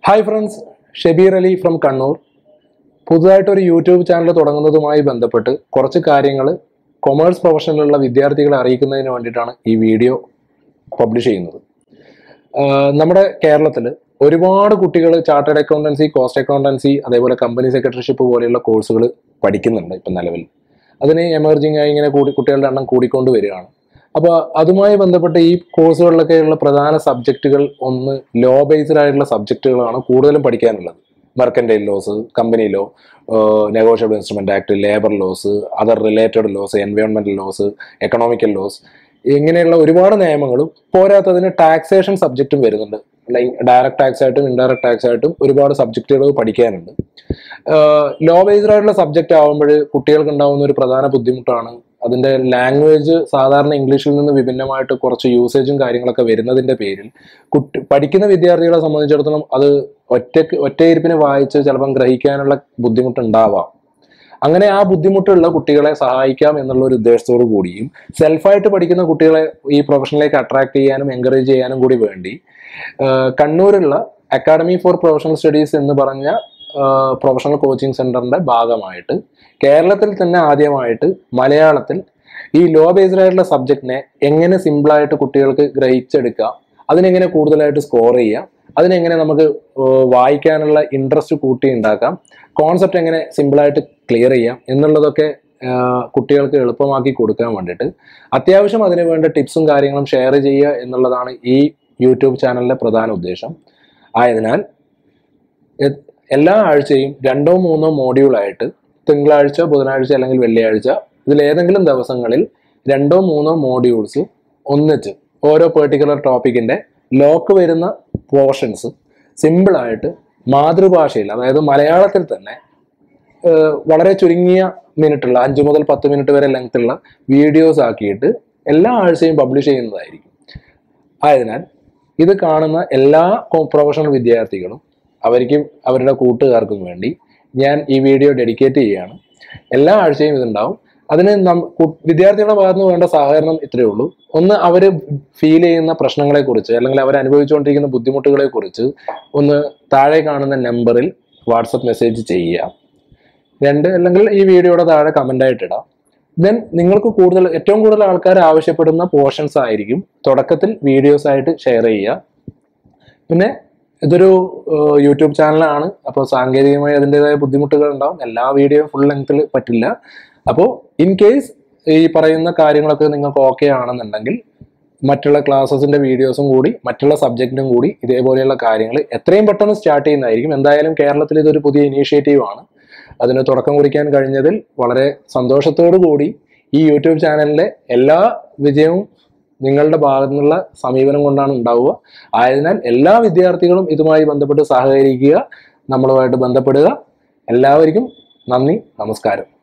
hi friends Shabeer Ali from Kannur പുതുതായിട്ടൊരു YouTube channel തുടങ്ങുന്നതുമായി ബന്ധപ്പെട്ട് കുറച്ച് കാര്യങ്ങൾ കൊമേഴ്സ് പ്രൊഫഷനിലുള്ള വിദ്യാർത്ഥികളെ അറിയിക്കുന്നതിന് വേണ്ടിയിട്ടാണ് ഈ വീഡിയോ പബ്ലിഷ് ചെയ്യുന്നത് ആഹ് നമ്മുടെ കേരളത്തിൽ ഒരുപാട് കുട്ടികൾ ചാർട്ടേഡ് അക്കൗണ്ടൻസി കോസ്റ്റ് അക്കൗണ്ടൻസി അതേപോലെ കമ്പനി സെക്രട്ടറിഷിപ്പ് പോലെയുള്ള കോഴ്സുകൾ പഠിക്കുന്നുണ്ട് ഇപ്പം നിലവിൽ അതിന് എമർജിങ് ആയി ഇങ്ങനെ കൂടി കുട്ടികളുടെ എണ്ണം കൂടിക്കൊണ്ട് വരികയാണ് അപ്പോൾ അതുമായി ബന്ധപ്പെട്ട് ഈ കോഴ്സുകളിലൊക്കെയുള്ള പ്രധാന സബ്ജക്റ്റുകൾ ഒന്ന് ലോ ബേസ്ഡ് ആയിട്ടുള്ള സബ്ജക്റ്റുകളാണ് കൂടുതലും പഠിക്കാനുള്ളത് mercantile laws company law negotiable instrument act labour laws other related laws എൻവയോൺമെന്റൽ ലോസ് എക്കണോമിക്കൽ ലോസ് ഇങ്ങനെയുള്ള ഒരുപാട് നിയമങ്ങളും പോരാത്തതിന് ടാക്സേഷൻ സബ്ജക്റ്റും വരുന്നുണ്ട് ലൈക്ക് ഡയറക്ട് ടാക്സ് ആയിട്ടും ഇൻഡയറക്ട് ടാക്സ് ആയിട്ടും ഒരുപാട് സബ്ജക്റ്റുകൾ പഠിക്കാനുണ്ട് ലോ ബേസ്ഡ് ആയിട്ടുള്ള സബ്ജക്റ്റ് ആകുമ്പോൾ കുട്ടികൾക്ക് ഉണ്ടാകുന്ന ഒരു പ്രധാന ബുദ്ധിമുട്ടാണ് അതിന്റെ ലാംഗ്വേജ് സാധാരണ ഇംഗ്ലീഷിൽ നിന്ന് വിഭിന്നമായിട്ട് കുറച്ച് യൂസേജും കാര്യങ്ങളൊക്കെ വരുന്നതിന്റെ പേരിൽ കുട്ടി പഠിക്കുന്ന വിദ്യാർത്ഥികളെ സംബന്ധിച്ചിടത്തോളം അത് ഒറ്റക്ക് ഒറ്റയിരുപ്പിന് വായിച്ച് ചിലപ്പം ഗ്രഹിക്കാനുള്ള ബുദ്ധിമുട്ടുണ്ടാവാം അങ്ങനെ ആ ബുദ്ധിമുട്ടുള്ള കുട്ടികളെ സഹായിക്കാം എന്നുള്ള ഒരു ഉദ്ദേശത്തോടു കൂടിയും സെൽഫായിട്ട് പഠിക്കുന്ന കുട്ടികളെ ഈ പ്രൊഫഷനിലേക്ക് അട്രാക്ട് ചെയ്യാനും എൻകറേജ് ചെയ്യാനും കൂടി വേണ്ടി ആഹ് കണ്ണൂരുള്ള അക്കാഡമി ഫോർ പ്രൊഫഷണൽ സ്റ്റഡീസ് എന്ന് പറഞ്ഞ പ്രൊഫഷണൽ കോച്ചിങ് സെന്ററിന്റെ ഭാഗമായിട്ട് കേരളത്തിൽ തന്നെ ആദ്യമായിട്ട് മലയാളത്തിൽ ഈ ലോ ബേസ്ഡ് ആയിട്ടുള്ള സബ്ജക്റ്റിനെ എങ്ങനെ സിമ്പിളായിട്ട് കുട്ടികൾക്ക് ഗ്രഹിച്ചെടുക്കാം അതിനെങ്ങനെ കൂടുതലായിട്ട് സ്കോർ ചെയ്യാം അതിനെങ്ങനെ നമുക്ക് ഏഹ് വായിക്കാനുള്ള ഇൻട്രസ്റ്റ് കൂട്ടി ഉണ്ടാക്കാം കോൺസെപ്റ്റ് എങ്ങനെ സിമ്പിളായിട്ട് ക്ലിയർ ചെയ്യാം എന്നുള്ളതൊക്കെ ആഹ് കുട്ടികൾക്ക് എളുപ്പമാക്കി കൊടുക്കാൻ വേണ്ടിയിട്ട് അത്യാവശ്യം അതിന് വേണ്ട ടിപ്സും കാര്യങ്ങളും ഷെയർ ചെയ്യുക എന്നുള്ളതാണ് ഈ യൂട്യൂബ് ചാനലിന്റെ പ്രധാന ഉദ്ദേശം ആയതിനാൽ എ- എല്ലാ ആഴ്ചയും രണ്ടോ മൂന്നോ മോഡ്യൂളായിട്ട് തിങ്കളാഴ്ച ബുധനാഴ്ച അല്ലെങ്കിൽ വെള്ളിയാഴ്ച ഇതിലേതെങ്കിലും ദിവസങ്ങളിൽ രണ്ടോ മൂന്നോ മോഡ്യൂൾസ് ഒന്നിച്ച് ഓരോ പെർട്ടിക്കുലർ ടോപ്പിക്കിന്റെ ലോക്ക് വരുന്ന പോർഷൻസ് സിമ്പിളായിട്ട് മാതൃഭാഷയിൽ അതായത് മലയാളത്തിൽ തന്നെ ഏഹ് വളരെ ചുരുങ്ങിയ മിനിറ്റുള്ള അഞ്ച് മുതൽ പത്ത് മിനിറ്റ് വരെ ലെങ്ത് ഉള്ള വീഡിയോസ് ആക്കിയിട്ട് എല്ലാ ആഴ്ചയും പബ്ലിഷ് ചെയ്യുന്നതായിരിക്കും ആയതിനാൽ ഇത് കാണുന്ന എല്ലാ പ്രൊഫഷണൽ വിദ്യാർത്ഥികളും അവർക്കും അവരുടെ കൂട്ടുകാർക്കും വേണ്ടി ഞാൻ ഈ വീഡിയോ ഡെഡിക്കേറ്റ് ചെയ്യുകയാണ് എല്ലാ ആഴ്ചയും ഇതുണ്ടാവും അതിന് നം കു- വിദ്യാർത്ഥികളുടെ ഭാഗത്ത് നിന്ന് വേണ്ട സഹകരണം ഇത്രയേ ഉള്ളൂ ഒന്ന് അവർ ഫീൽ ചെയ്യുന്ന പ്രശ്നങ്ങളെക്കുറിച്ച് അല്ലെങ്കിൽ അവർ അനുഭവിച്ചുകൊണ്ടിരിക്കുന്ന ബുദ്ധിമുട്ടുകളെ കുറിച്ച് ഒന്ന് താഴെ കാണുന്ന നമ്പറിൽ വാട്സപ്പ് മെസ്സേജ് ചെയ്യുക രണ്ട് അല്ലെങ്കിൽ ഈ വീഡിയോയുടെ താഴെ കമന്റ് ആയിട്ട് ഇടാം ദെൻ നിങ്ങൾക്ക് കൂടുതൽ ഏറ്റവും കൂടുതൽ ആൾക്കാർ ആവശ്യപ്പെടുന്ന പോർഷൻസ് ആയിരിക്കും തുടക്കത്തിൽ വീഡിയോസ് ആയിട്ട് ഷെയർ ചെയ്യുക പിന്നെ ഇതൊരു ഏഹ്, യൂട്യൂബ് ചാനലാണ് അപ്പോൾ സാങ്കേതികമായി അതിൻ്റെതായ ബുദ്ധിമുട്ടുകൾ ഉണ്ടാവും എല്ലാ വീഡിയോയും ഫുൾ ലെങ്ത്തിൽ പറ്റില്ല അപ്പോൾ ഇൻ കേസ് ഈ പറയുന്ന കാര്യങ്ങളൊക്കെ നിങ്ങൾക്ക് ഓക്കെ ആണെന്നുണ്ടെങ്കിൽ മറ്റുള്ള ക്ലാസ്സസിന്റെ വീഡിയോസും കൂടി മറ്റുള്ള സബ്ജക്റ്റിനും കൂടി ഇതേപോലെയുള്ള കാര്യങ്ങൾ എത്രയും പെട്ടെന്ന് സ്റ്റാർട്ട് ചെയ്യുന്നതായിരിക്കും എന്തായാലും കേരളത്തിൽ ഇതൊരു പുതിയ ഇനീഷ്യേറ്റീവ് ആണ് അതിന് തുടക്കം കുറിക്കാൻ കഴിഞ്ഞതിൽ വളരെ സന്തോഷത്തോടു കൂടി ഈ യൂട്യൂബ് ചാനലിലെ എല്ലാ വിജയവും നിങ്ങളുടെ ഭാഗത്തു നിന്നുള്ള സമീപനം കൊണ്ടാണ് ഉണ്ടാവുക ആയതിനാൽ എല്ലാ വിദ്യാർത്ഥികളും ഇതുമായി ബന്ധപ്പെട്ട് സഹകരിക്കുക നമ്മളുമായിട്ട് ബന്ധപ്പെടുക എല്ലാവർക്കും നന്ദി നമസ്കാരം